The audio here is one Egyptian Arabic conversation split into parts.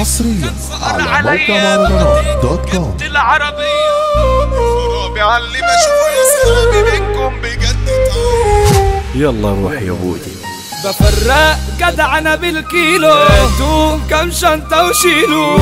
حصريا على موقع مهرجانات دوت كوم جبت العربية رابع اللي بشوفه يا صحابي منكم بجد طار يلا روح يا بودي بفرق جدعنا بالكيلو هاتوا كام شنطة وشيلوا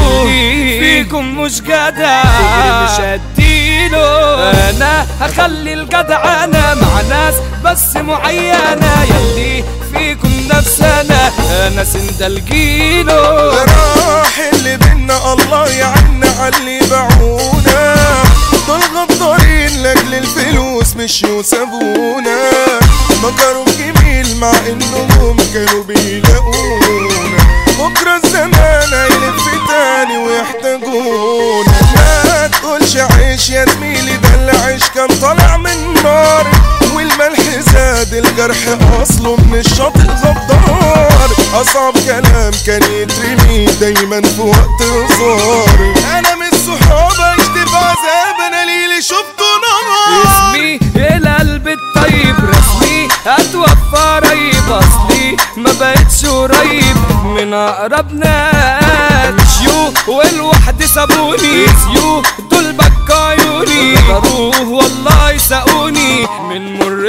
فيكم مش جدع مش هديله انا هخلي الجدعنة مع ناس بس معينة يلي فيكم نفسنا انا سند الجيلو راح اللي بينا الله يعنا على اللي باعونا دول غدارين لاجل الفلوس مش وسابونا مكروا جميل مع انهم كانوا بيلاقونا بكره الزمان هيلف تاني ويحتاجونا ما تقولش عيش يا زميلي ده العيش كان طالع من نار والملح زاد الجرح اصله من الشاطئ غدار اصعب كلام كان يترمي دايما في وقت هزار انا من الصحاب عشت في عذاب انا ليلي شفته نهار اسمي القلب الطيب رسمي هتوفى ريب اصلي ما بقتش قريب من اقرب ناس يو والوحد سابوني يو دول بكى عيوني ضروه والله ساقوني من مر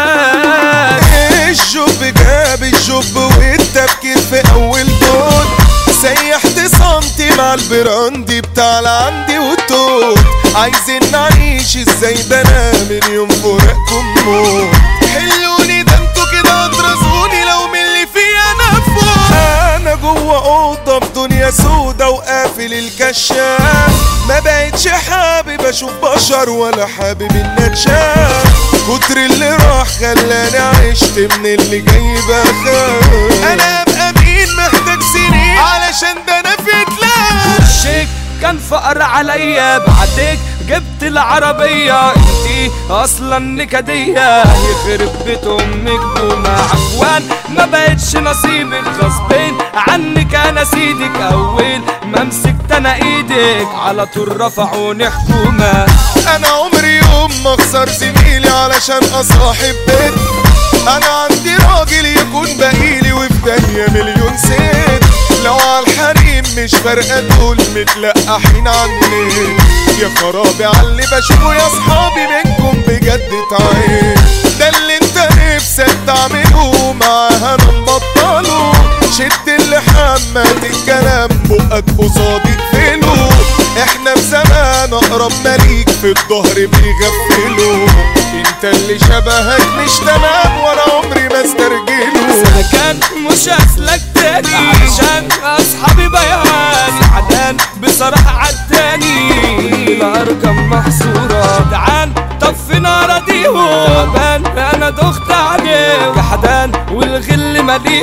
الكاس الجب جاب الجب والتفكير في اول دول سيحت سنتي مع البراندي بتاع العندي والتوت عايزين نعيش ازاي ده انا من يوم فراقكم موت حلوني ده انتوا كده اطرزوني لو من اللي فيا انا فوق انا جوه اوضه بدنيا سودا وقافل الكشاف ما بقتش حابب اشوف بشر ولا حابب ان اتشاف كتر اللي راح خلاني عشت من اللي جاي بخاف انا ابقى مين محتاج سنين علشان ده انا في تلاف وشك كان فقر عليا بعدك جبت العربية انتي اصلا نكدية يخرب بيت امك بوما عفوان ما بقتش نصيبك غصبين عنك انا سيدك اول ما مسكت انا ايدك على طول رفعوني حكومة انا عمري يوم ما اخسر زميلي علشان اصاحب بيت انا عندي راجل يكون بقيلي وفي دنيا مليون ست لو على الحريم مش فارقه دول متلقحين عني يا خرابي على اللي بشوفه يا اصحابي منكم بجد تعين ده اللي انت نفسك تعمله معاها انا مبطله شد اللحام مات الكلام بقك قصادي اقفله احنا في زمان اقرب مليك في الظهر بيغفله انت اللي شبهك مش تمام وانا عمري ما استرجله سكن مش اسلك تاني عشان اصحابي بيان عدان بصراحة عالتاني الارقام محصورة تعال طفي نار اديهم تعبان انا دخت عليه جحدان والغل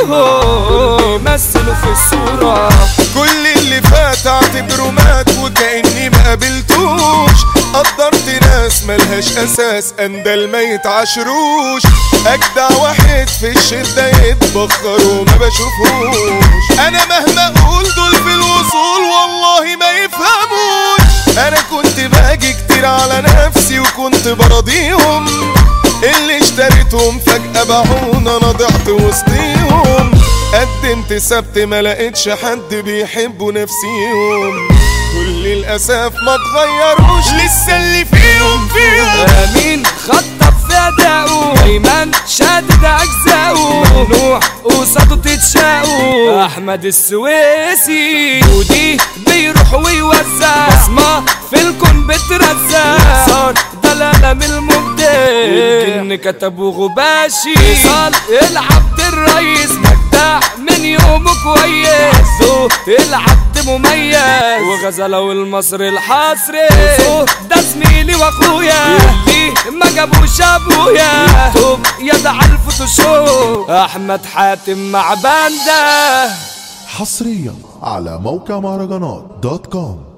مليهم يمثلوا في الصورة كل اللي فات اعتبره مات وكأني ما قابلتوش قدرت ناس ملهاش اساس اندل ما يتعاشروش اجدع واحد في الشدة يتبخر وما بشوفهوش انا مهما اقول دول في الوصول والله ما يفهموش انا كنت باجي كتير على نفسي وكنت براضيهم اللي اشتريتهم فجأة باعونا انا ضعت وسطيهم قدمت سبت ما لقيتش حد بيحبوا نفسيهم كل الاسف ما اتغيروش لسه اللي فيهم فيهم امين خطف في اداؤه ايمن شادد اجزاؤه ممنوع قصاده تتشاقوا احمد السويسي ودي بيروح ويوزع بصمه في الكون بترزع صار دلالة من المبدع الجن كتبه غباشي صال العبد الرئيس مجدع من يومه كويس ذو العبد مميز وغزله والمصري الحصري ده زميلي واخويا اللي ما جابوش ابويا توب يدع الفوتوشوب احمد حاتم مع باندا حصريا على موقع مهرجانات دوت كوم